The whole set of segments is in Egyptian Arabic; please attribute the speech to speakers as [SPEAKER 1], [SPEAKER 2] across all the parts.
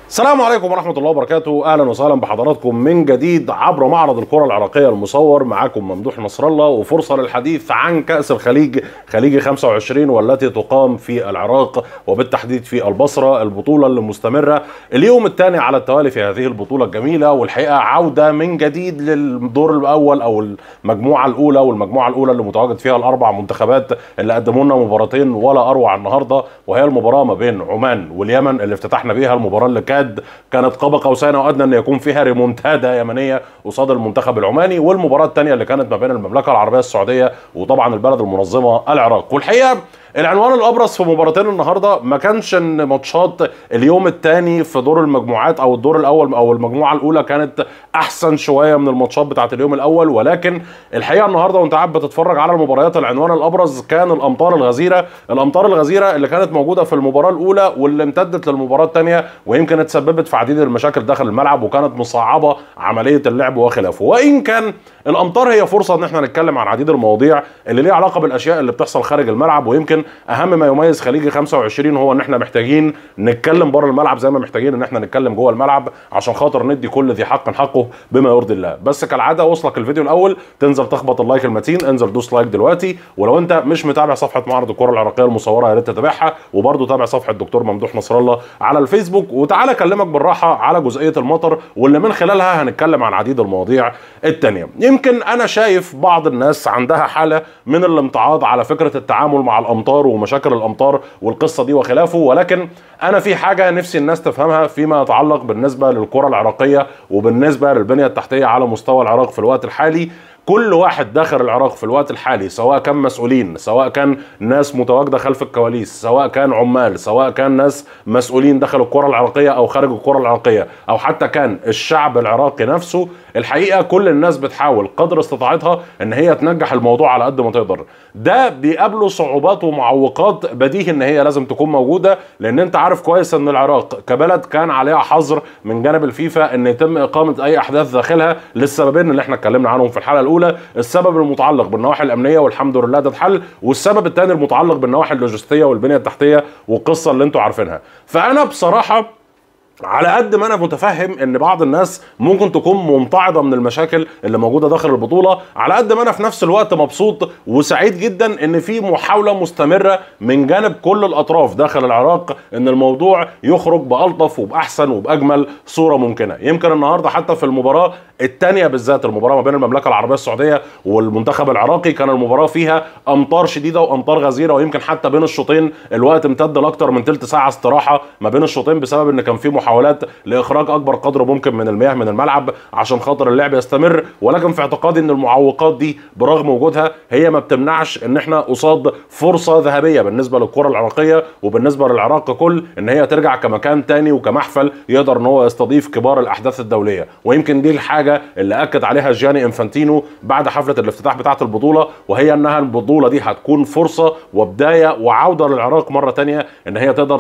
[SPEAKER 1] السلام عليكم ورحمة الله وبركاته، أهلا وسهلا بحضراتكم من جديد عبر معرض الكرة العراقية المصور، معاكم ممدوح نصر الله وفرصة للحديث عن كأس الخليج خليج 25 والتي تقام في العراق وبالتحديد في البصرة، البطولة اللي مستمرة اليوم الثاني على التوالي في هذه البطولة الجميلة والحقيقة عودة من جديد للدور الأول أو المجموعة الأولى والمجموعة الأولى اللي متواجد فيها الأربع منتخبات اللي قدموا لنا مباراتين ولا أروع النهاردة وهي المباراة ما بين عمان واليمن اللي افتتحنا بيها المباراة اللي كانت كانت قاب قوسين او ادنى ان يكون فيها ريمونتادا يمنيه قصاد المنتخب العماني والمباراه الثانيه اللي كانت ما بين المملكه العربيه السعوديه وطبعا البلد المنظمه العراق والحقيقه العنوان الابرز في مباراتين النهارده ما كانش ان ماتشات اليوم الثاني في دور المجموعات او الدور الاول او المجموعه الاولى كانت احسن شويه من الماتشات بتاعه اليوم الاول ولكن الحقيقه النهارده وانت قاعد بتتفرج على المباريات العنوان الابرز كان الامطار الغزيره الامطار الغزيره اللي كانت موجوده في المباراه الاولى واللي امتدت للمباراه الثانيه ويمكن اتسببت في عديد المشاكل داخل الملعب وكانت مصعبه عمليه اللعب وخلافه وان كان الامطار هي فرصه ان احنا نتكلم عن عديد المواضيع اللي ليها علاقه بالاشياء اللي بتحصل خارج الملعب ويمكن اهم ما يميز خليجي 25 هو ان احنا محتاجين نتكلم بره الملعب زي ما محتاجين ان احنا نتكلم جوه الملعب عشان خاطر ندي كل ذي حق حقه بما يرضي الله بس كالعاده وصلك الفيديو الاول تنزل تخبط اللايك المتين انزل دوس لايك دلوقتي ولو انت مش متابع صفحه معرض الكره العراقيه المصوره يا ريت تتابعها وبرده تابع صفحه الدكتور ممدوح نصر الله على الفيسبوك وتعالى اكلمك بالراحه على جزئيه المطر واللي من خلالها هنتكلم عن عديد المواضيع التانية يمكن انا شايف بعض الناس عندها حاله من الامتعاض على فكره التعامل مع الامطار ومشاكل الامطار والقصه دي وخلافه ولكن انا في حاجه نفسي الناس تفهمها فيما يتعلق بالنسبه للكره العراقيه وبالنسبه للبنيه التحتيه على مستوى العراق في الوقت الحالي كل واحد داخل العراق في الوقت الحالي سواء كان مسؤولين سواء كان ناس متواجده خلف الكواليس سواء كان عمال سواء كان ناس مسؤولين داخل الكره العراقيه او خارج الكره العراقيه او حتى كان الشعب العراقي نفسه الحقيقه كل الناس بتحاول قدر استطاعتها ان هي تنجح الموضوع على قد ما تقدر ده بيقابله صعوبات ومعوقات بديهي ان هي لازم تكون موجوده لان انت عارف كويس ان العراق كبلد كان عليها حظر من جانب الفيفا ان يتم اقامه اي احداث داخلها للسببين اللي احنا اتكلمنا عنهم في الحلقه الاولى السبب المتعلق بالنواحي الامنيه والحمد لله ده اتحل والسبب الثاني المتعلق بالنواحي اللوجستيه والبنيه التحتيه والقصه اللي انتوا عارفينها فانا بصراحه على قد ما انا متفهم ان بعض الناس ممكن تكون ممتعضه من المشاكل اللي موجوده داخل البطوله على قد ما انا في نفس الوقت مبسوط وسعيد جدا ان في محاوله مستمره من جانب كل الاطراف داخل العراق ان الموضوع يخرج بالطف وباحسن وباجمل صوره ممكنه يمكن النهارده حتى في المباراه الثانيه بالذات المباراه ما بين المملكه العربيه السعوديه والمنتخب العراقي كان المباراه فيها امطار شديده وامطار غزيره ويمكن حتى بين الشوطين الوقت امتد لاكثر من ثلث ساعه استراحه ما بين الشوطين بسبب ان كان في محاولات لاخراج اكبر قدر ممكن من المياه من الملعب عشان خاطر اللعب يستمر ولكن في اعتقادي ان المعوقات دي برغم وجودها هي ما بتمنعش ان احنا قصاد فرصه ذهبيه بالنسبه للكره العراقيه وبالنسبه للعراق ككل ان هي ترجع كمكان تاني وكمحفل يقدر ان هو يستضيف كبار الاحداث الدوليه ويمكن دي الحاجه اللي اكد عليها جياني انفانتينو بعد حفله الافتتاح بتاعه البطوله وهي انها البطوله دي هتكون فرصه وبدايه وعوده للعراق مره تانية ان هي تقدر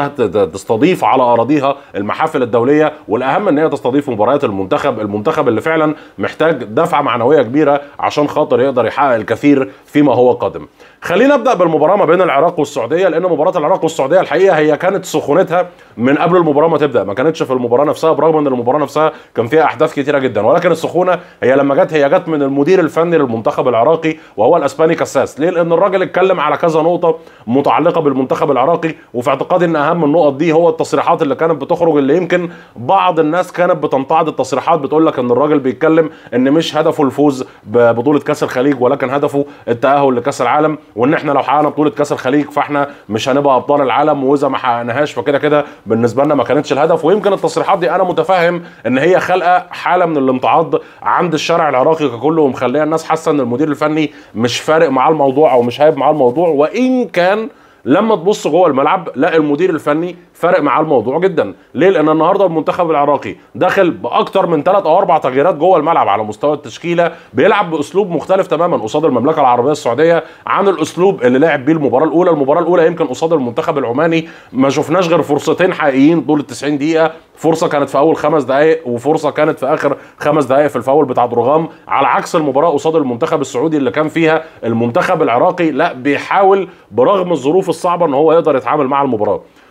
[SPEAKER 1] تستضيف على اراضيها المحافل الدوليه والاهم ان هي تستضيف مباريات المنتخب المنتخب اللي فعلا محتاج دفعه معنويه كبيره عشان خاطر يقدر يحقق الكثير فيما هو قادم خلينا نبدا بالمباراه ما بين العراق والسعوديه لان مباراه العراق والسعوديه الحقيقه هي كانت سخونتها من قبل المباراه ما تبدا ما كانتش في المباراه نفسها برغم ان المباراه نفسها كان فيها احداث كتيره جدا ولكن السخونه هي لما جت هي جت من المدير الفني للمنتخب العراقي وهو الاسباني كساس ليه لان الراجل اتكلم على كذا نقطه متعلقه بالمنتخب العراقي وفي اعتقادي ان اهم النقط دي هو التصريحات اللي كانت بتخرج اللي يمكن بعض الناس كانت بتنتقد التصريحات بتقول لك ان الراجل بيتكلم ان مش هدفه الفوز ببطوله كاس الخليج ولكن هدفه التاهل لكاس العالم وان احنا لو حققنا بطوله كاس الخليج فاحنا مش هنبقى ابطال العالم واذا ما حققناهاش فكده كده بالنسبه لنا ما كانتش الهدف ويمكن التصريحات دي انا متفهم ان هي خلقه حاله من الامتعاض عند الشارع العراقي ككل ومخليه الناس حاسه ان المدير الفني مش فارق معاه الموضوع او مش هايب معاه الموضوع وان كان لما تبص جوه الملعب لا المدير الفني فرق معاه الموضوع جدا ليه لان النهارده المنتخب العراقي داخل باكتر من ثلاث او اربع تغييرات جوه الملعب على مستوى التشكيله بيلعب باسلوب مختلف تماما قصاد المملكه العربيه السعوديه عن الاسلوب اللي لعب بيه المباراه الاولى المباراه الاولى يمكن قصاد المنتخب العماني ما شفناش غير فرصتين حقيقيين طول ال 90 دقيقه فرصه كانت في اول خمس دقائق وفرصه كانت في اخر خمس دقائق في الفاول بتاع درغام على عكس المباراه قصاد المنتخب السعودي اللي كان فيها المنتخب العراقي لا بيحاول برغم الظروف الصعبه ان هو يقدر يتعامل مع المباراه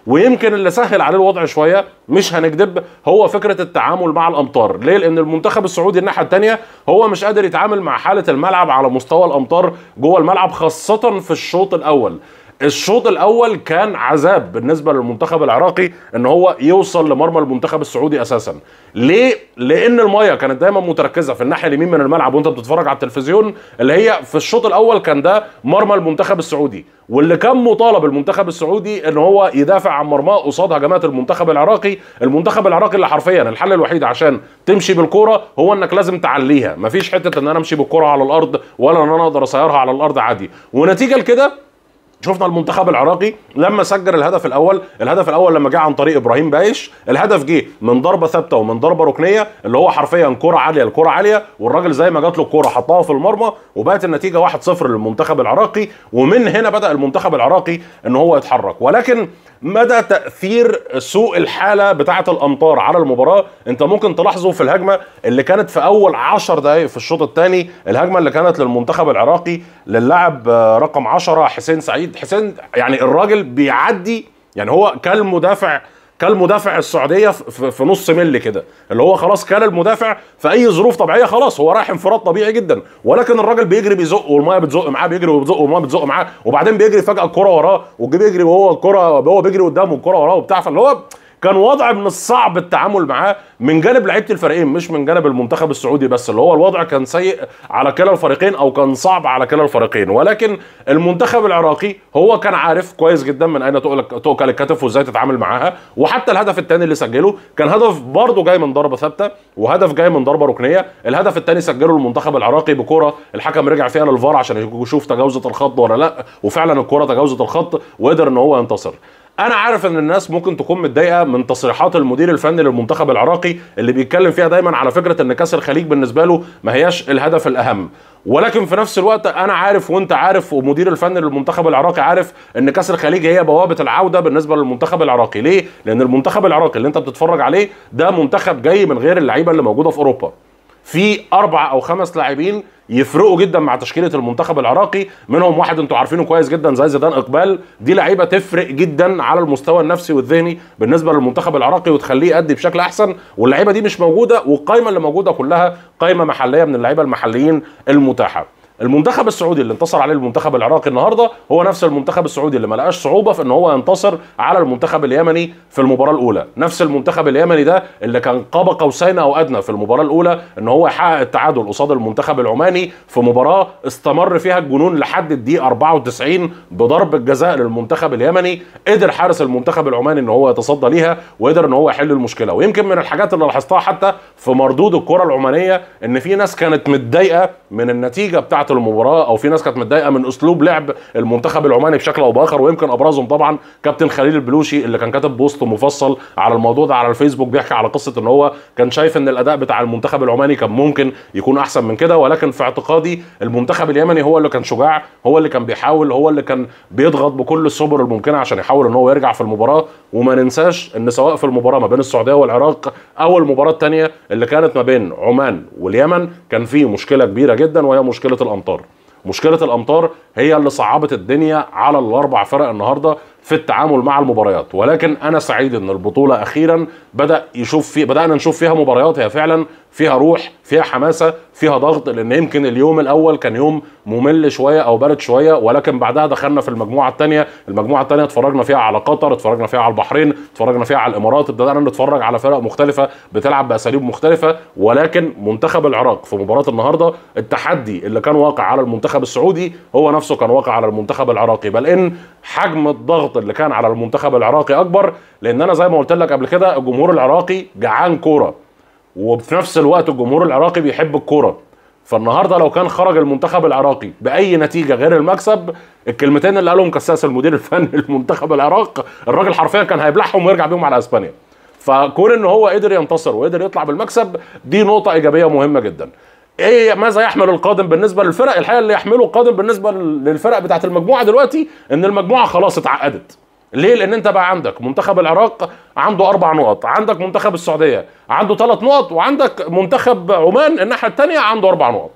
[SPEAKER 1] ويمكن اللي سهل عليه الوضع شويه مش هنكذب هو فكره التعامل مع الامطار ليه لان المنتخب السعودي الناحيه الثانيه هو مش قادر يتعامل مع حاله الملعب على مستوى الامطار جوه الملعب خاصه في الشوط الاول الشوط الاول كان عذاب بالنسبه للمنتخب العراقي ان هو يوصل لمرمى المنتخب السعودي اساسا ليه لان المايه كانت دايما متركزه في الناحيه اليمين من الملعب وانت بتتفرج على التلفزيون اللي هي في الشوط الاول كان ده مرمى المنتخب السعودي واللي كان مطالب المنتخب السعودي ان هو يدافع عن مرماه قصاد هجمات المنتخب العراقي المنتخب العراقي اللي حرفيا الحل الوحيد عشان تمشي بالكوره هو انك لازم تعليها مفيش حته ان انا امشي بالكوره على الارض ولا ان انا اقدر اسيرها على الارض عادي ونتيجه لكده شفنا المنتخب العراقي لما سجل الهدف الاول الهدف الاول لما جه عن طريق ابراهيم بايش الهدف جه من ضربه ثابته ومن ضربه ركنيه اللي هو حرفيا كره عاليه الكره عاليه والراجل زي ما جات له الكره حطها في المرمى وبقت النتيجه 1-0 للمنتخب العراقي ومن هنا بدا المنتخب العراقي ان هو يتحرك ولكن مدى تاثير سوء الحاله بتاعه الامطار على المباراه انت ممكن تلاحظه في الهجمه اللي كانت في اول 10 دقائق في الشوط الثاني الهجمه اللي كانت للمنتخب العراقي للاعب رقم 10 حسين سعيد حسين يعني الراجل بيعدي يعني هو كالمدافع كالمدافع السعوديه في, في نص ملي كده اللي هو خلاص كان المدافع في اي ظروف طبيعيه خلاص هو رايح انفراد طبيعي جدا ولكن الراجل بيجري بيزق والميه بتزق معاه بيجري وبيزق والميه بتزق معاه وبعدين بيجري فجاه الكره وراه وبيجري وهو الكره هو بيجري قدامه الكره وراه وبتاع فاللي هو كان وضع من الصعب التعامل معاه من جانب لعيبه الفريقين مش من جانب المنتخب السعودي بس اللي هو الوضع كان سيء على كلا الفريقين او كان صعب على كلا الفريقين ولكن المنتخب العراقي هو كان عارف كويس جدا من اين تؤكل الكتف وازاي تتعامل معاها وحتى الهدف الثاني اللي سجله كان هدف برضه جاي من ضربه ثابته وهدف جاي من ضربه ركنيه الهدف الثاني سجله المنتخب العراقي بكره الحكم رجع فيها للفار عشان يشوف تجاوزت الخط ولا لا وفعلا الكره تجاوزت الخط وقدر ان هو ينتصر انا عارف ان الناس ممكن تكون متضايقه من تصريحات المدير الفني للمنتخب العراقي اللي بيتكلم فيها دايما على فكره ان كاس الخليج بالنسبه له ما هياش الهدف الاهم ولكن في نفس الوقت انا عارف وانت عارف ومدير الفني للمنتخب العراقي عارف ان كاس الخليج هي بوابه العوده بالنسبه للمنتخب العراقي ليه لان المنتخب العراقي اللي انت بتتفرج عليه ده منتخب جاي من غير اللعيبه اللي موجوده في اوروبا في اربع او خمس لاعبين يفرقوا جدا مع تشكيله المنتخب العراقي منهم واحد انتوا عارفينه كويس جدا زي زيدان اقبال دي لعيبه تفرق جدا على المستوى النفسي والذهني بالنسبه للمنتخب العراقي وتخليه يأدي بشكل احسن واللعيبه دي مش موجوده والقائمه اللي موجوده كلها قائمه محليه من اللعيبه المحليين المتاحه المنتخب السعودي اللي انتصر عليه المنتخب العراقي النهارده هو نفس المنتخب السعودي اللي ما لقاش صعوبه في ان هو ينتصر على المنتخب اليمني في المباراه الاولى نفس المنتخب اليمني ده اللي كان قاب قوسين او ادنى في المباراه الاولى ان هو يحقق التعادل قصاد المنتخب العماني في مباراه استمر فيها الجنون لحد الدقيقه 94 بضرب الجزاء للمنتخب اليمني قدر حارس المنتخب العماني ان هو يتصدى ليها وقدر ان هو يحل المشكله ويمكن من الحاجات اللي لاحظتها حتى في مردود الكره العمانيه ان في ناس كانت متضايقه من النتيجه بتاعه المباراه او في ناس كانت متضايقه من اسلوب لعب المنتخب العماني بشكل او باخر ويمكن ابرزهم طبعا كابتن خليل البلوشي اللي كان كاتب بوست مفصل على الموضوع ده على الفيسبوك بيحكي على قصه ان هو كان شايف ان الاداء بتاع المنتخب العماني كان ممكن يكون احسن من كده ولكن في اعتقادي المنتخب اليمني هو اللي كان شجاع هو اللي كان بيحاول هو اللي كان بيضغط بكل السبل الممكنه عشان يحاول ان هو يرجع في المباراه وما ننساش ان سواء في المباراه ما بين السعوديه والعراق او المباراه الثانيه اللي كانت ما بين عمان واليمن كان في مشكله كبيره جدا وهي مشكله الامطار مشكله الامطار هي اللي صعبت الدنيا على الاربع فرق النهارده في التعامل مع المباريات ولكن انا سعيد ان البطوله اخيرا بدا يشوف في بدانا نشوف فيها مباريات هي فعلا فيها روح فيها حماسه فيها ضغط لان يمكن اليوم الاول كان يوم ممل شويه او بارد شويه ولكن بعدها دخلنا في المجموعه الثانيه المجموعه الثانيه اتفرجنا فيها على قطر اتفرجنا فيها على البحرين اتفرجنا فيها على الامارات بدانا نتفرج على فرق مختلفه بتلعب باساليب مختلفه ولكن منتخب العراق في مباراه النهارده التحدي اللي كان واقع على المنتخب السعودي هو نفسه كان واقع على المنتخب العراقي بل ان حجم الضغط اللي كان على المنتخب العراقي اكبر لان انا زي ما قلت لك قبل كده الجمهور العراقي جعان كوره وفي نفس الوقت الجمهور العراقي بيحب الكوره فالنهارده لو كان خرج المنتخب العراقي باي نتيجه غير المكسب الكلمتين اللي قالهم كساس المدير الفني للمنتخب العراق الراجل حرفيا كان هيبلعهم ويرجع بيهم على اسبانيا فكون ان هو قدر ينتصر وقدر يطلع بالمكسب دي نقطه ايجابيه مهمه جدا ايه ماذا يحمل القادم بالنسبه للفرق الحقيقه اللي يحمله القادم بالنسبه للفرق بتاعه المجموعه دلوقتي ان المجموعه خلاص اتعقدت ليه؟ لأن أنت بقى عندك منتخب العراق عنده أربع نقط، عندك منتخب السعودية عنده ثلاث نقط، وعندك منتخب عمان الناحية الثانية عنده أربع نقط.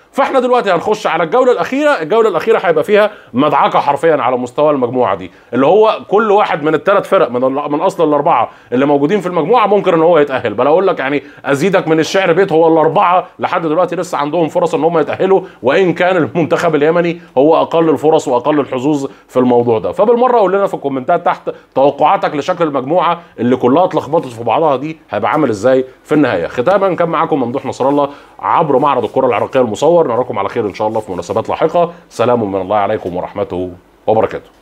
[SPEAKER 1] فاحنا دلوقتي هنخش على الجوله الاخيره الجوله الاخيره هيبقى فيها مدعكه حرفيا على مستوى المجموعه دي اللي هو كل واحد من الثلاث فرق من ال- من اصل الاربعه اللي موجودين في المجموعه ممكن ان هو يتاهل بل اقول لك يعني ازيدك من الشعر بيت هو الاربعه لحد دلوقتي لسه عندهم فرص ان هم يتاهلوا وان كان المنتخب اليمني هو اقل الفرص واقل الحظوظ في الموضوع ده فبالمره قول لنا في الكومنتات تحت توقعاتك لشكل المجموعه اللي كلها اتلخبطت في بعضها دي هيبقى عامل ازاي في النهايه ختاما كان معاكم ممدوح نصر الله عبر معرض الكره العراقيه المصور نراكم على خير ان شاء الله في مناسبات لاحقه سلام من الله عليكم ورحمته وبركاته